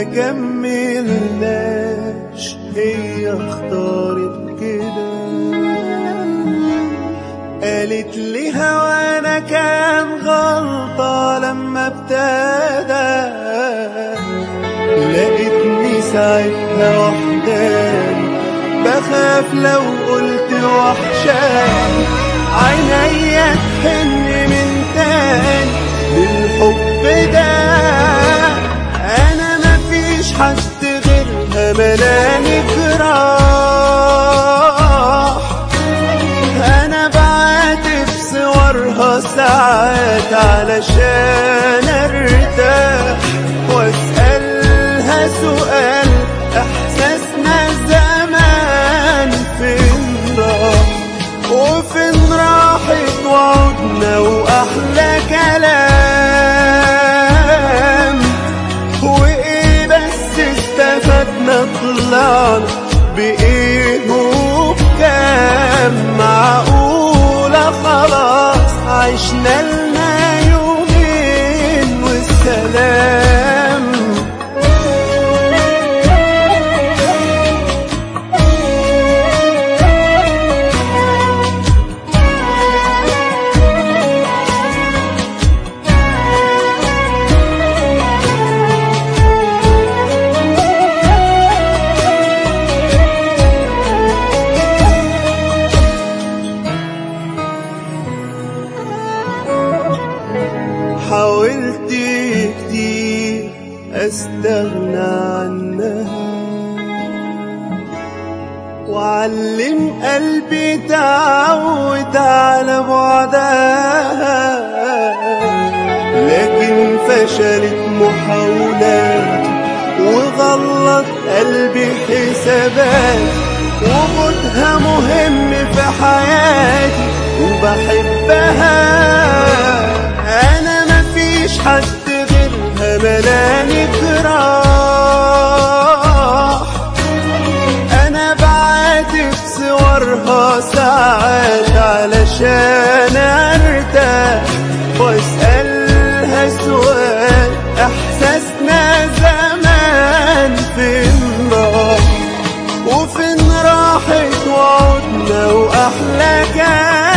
كملناش هي اختارت كده قالت لي هوانا كان غلطة لما ابتدى لقيتني ساعتها وحداني بخاف لو قلت وحشاني عينيا تحن من تاني للحب ده انا مفيش حد غيرها ملاني جراح انا بعاتب صورها ساعات علشان ارتاح واسألها سؤال احساسنا زمان فين راح وفين راحت وعدنا واحلى كلام وايه بس استفدنا طلعنا بايه وبكام معقولة خلاص عشنا لنا يومين والسلام حاولت كتير استغنى عنها وعلم قلبي تعود على بعدها لكن فشلت محاولات وغلط قلبي حسابات وجودها مهم في حياتي وبحبها انا مفيش حد غيرها ملاني جراح انا بعاتب صورها ساعات علشان ارتاح واسألها سؤال احساسنا زمان فين راح وفين راحت وعدنا واحلى كان